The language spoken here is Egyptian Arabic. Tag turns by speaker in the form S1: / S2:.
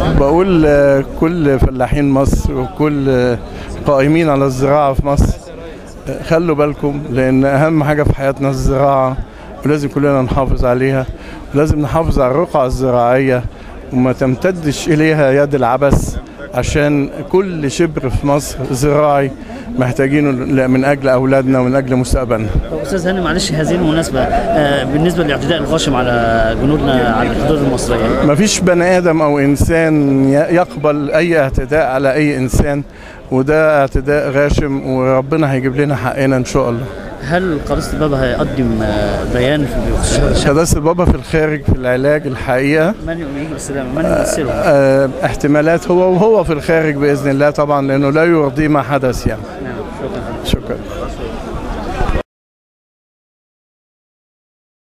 S1: بقول آه، كل فلاحين مصر وكل آه، قائمين على الزراعة في مصر آه، خلوا بالكم لأن أهم حاجة في حياتنا الزراعة ولازم كلنا نحافظ عليها ولازم نحافظ على الرقعة الزراعية وما تمتدش إليها يد العبث عشان كل شبر في مصر زراعي محتاجينه ل- من أجل أولادنا ومن أجل مستقبلنا
S2: طب استاذ هاني معلش هذه المناسبه آه، بالنسبه للاعتداء الغاشم على جنودنا على الحدود المصريه
S1: ما فيش بني ادم او انسان ي- يقبل اي اعتداء على اي انسان وده اعتداء غاشم وربنا هيجيب لنا حقنا ان شاء الله
S2: هل قداسه البابا هيقدم آه، بيان في
S1: قداسة البابا في الخارج في العلاج الحقيقة
S2: من يؤمن بالسلام من يمثله
S1: آه، احتمالات هو وهو في الخارج بإذن الله طبعا لأنه لا يرضي ما حدث يعني
S2: نعم شكرا
S1: شكرا